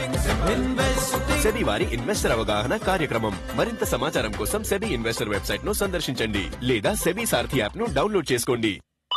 SEBI వారి investor అవగాహన కార్యక్రమం మరింత సమాచారం కోసం సెబీ ఇన్వెస్టర్ వెబ్సైట్ ను సందర్శించండి లేదా సెబీ సారథి యాప్ ను డౌన్లోడ్ చేసుకోండి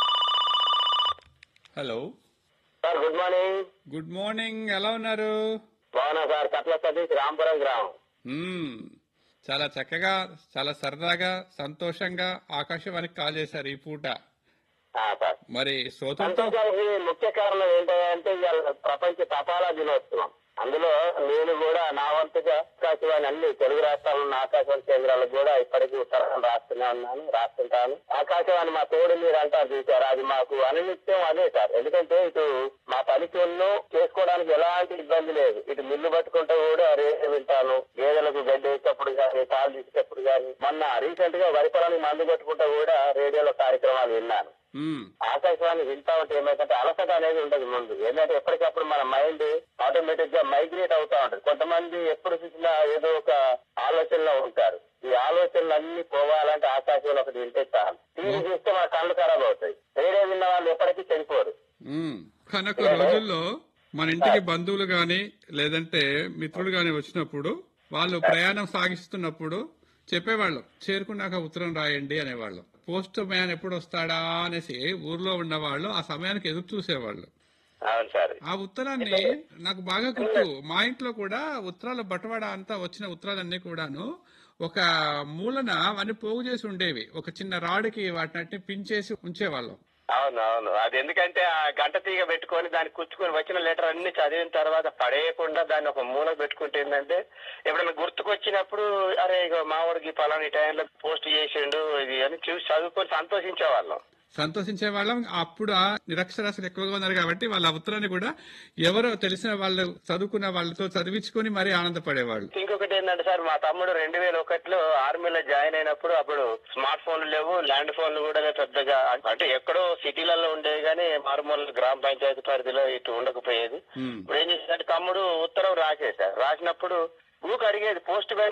hello sir good morning good morning ఎలా ఉన్నారు బాగున్నా సార్ కట్ల సతీష్ రాంపురం గ్రామం మ్మ్. చాలా చక్కగా చాలా సరదాగా సంతోషంగా ఆకాశవాణికి కాల్ చేశారు ఈ పూట ఆ, సార్ మరి శ్రోతలతో సంతోషానికి ముఖ్య కారణం ఏంటంటే ఇవాళ ప్రపంచ తపాలా దినోత్సవం అందులో నేను కూడా నా వంతుగా ఆకాశవాణి అన్ని తెలుగు రాష్ట్రాలు ఉన్న ఆకాశవాణి కేంద్రాలకు కూడా ఇప్పటికీ ఉత్తరాలు రాస్తూనే ఉన్నాను రాస్తుంటాను ఆకాశవాణి మా తోడు మీరు అంటారు చూసారు అది మాకు అనునిత్యం అదే సార్ ఎందుకంటే ఇటు మా పనితీరును చేసుకోవడానికి ఎలాంటి ఇబ్బంది లేదు ఇటు మిల్లు పట్టుకుంటే కూడా రేడియో వింటాను గేదెలకు గడ్డి వేసేటప్పుడు కానీ పాలు తీసేటప్పుడు కానీ మొన్న రీసెంట్ గా వరి పొలానికి మందు కొట్టుకుంటూ కూడా రేడియోలో కార్యక్రమాలు విన్నాను మ్మ్. ఆకాశవాణి వింటా ఉంటే ఏమైందంటే అలసట అనేది ఉండదు ముందు ఏంటంటే ఎప్పటికప్పుడు మన మైండ్ ఆటోమేటిక్ గా మైగ్రేట్ అవుతా ఉంటది కొంతమంది ఎప్పుడు చూసినా ఏదో ఒక ఆలోచనలో ఉంటారు ఈ ఆలోచనలు అన్ని పోవాలంటే ఆకాశవాణి ఒకటి వింటే చాలు టీవీ చూస్తే మన కళ్ళు ఖరాబ్ అవుతాయి రేడియో విన్న వాళ్ళు ఎప్పటికీ చనిపోరు మ్మ్. కనుక రోజుల్లో మన ఇంటికి బంధువులు గాని లేదంటే మిత్రులు గాని వచ్చినప్పుడు వాళ్ళు ప్రయాణం సాగిస్తున్నప్పుడు చెప్పేవాళ్ళం చేరుకున్నాక ఉత్తరం రాయండి అనేవాళ్ళం పోస్ట్ మ్యాన్ ఎప్పుడు వస్తాడా అనేసి ఊర్లో ఉన్నవాళ్ళు ఆ సమయానికి ఎదురు చూసేవాళ్ళు అవును సార్ ఆ ఉత్తరాన్ని నాకు బాగా గుర్తు మా ఇంట్లో కూడా ఉత్తరాల బటవాడ అంతా వచ్చిన ఉత్తరాలన్నీ కూడాను ఒక మూలన అవన్నీ పోగు చేసి ఉండేవి ఒక చిన్న రాడుకి వాటిని పించేసి ఉంచేవాళ్ళం అవును అవును అది ఎందుకంటే ఆ గంట తీగ పెట్టుకొని దాన్ని కుచ్చుకొని వచ్చిన లెటర్ అన్ని చదివిన తర్వాత పడేయకుండా దాన్ని ఒక మూల పెట్టుకుంటే ఏంటంటే ఎప్పుడైనా గుర్తుకొచ్చినప్పుడు అరే ఇక మావాడికి పలాని టైంలో పోస్ట్ చేసిండు ఇది అని చూసి చదువుకొని సంతోషించే వాళ్ళం సంతోషించే వాళ్ళం అప్పుడు ఆ నిరక్షరాస్యులు ఎక్కువగా ఉన్నారు కాబట్టి వాళ్ళ ఆ ఉత్తరాన్ని కూడా ఎవరో తెలిసిన వాళ్ళు చదువుకున్న వాళ్ళతో చదివించుకొని మరీ ఆనందపడేవాళ్ళు ఇంకొకటి ఏంటంటే సార్ మా తమ్ముడు రెండు వేల ఒకటిలో ఆర్మీలో జాయిన్ అయినప్పుడు అప్పుడు స్మార్ట్ ఫోన్లు లేవు ల్యాండ్ ఫోన్లు కూడా పెద్దగా అంటే ఎక్కడో సిటీలలో ఉండేవి కానీ మారుమూల గ్రామ పంచాయతీ పరిధిలో ఇటు ఉండకపోయేది ఉమ్. ఇప్పుడు ఏం చేసిందంటే తమ్ముడు ఉత్తరం రాసేశారు రాసినప్పుడు ఊకు అడిగేది పోస్ట్ మ్యాన్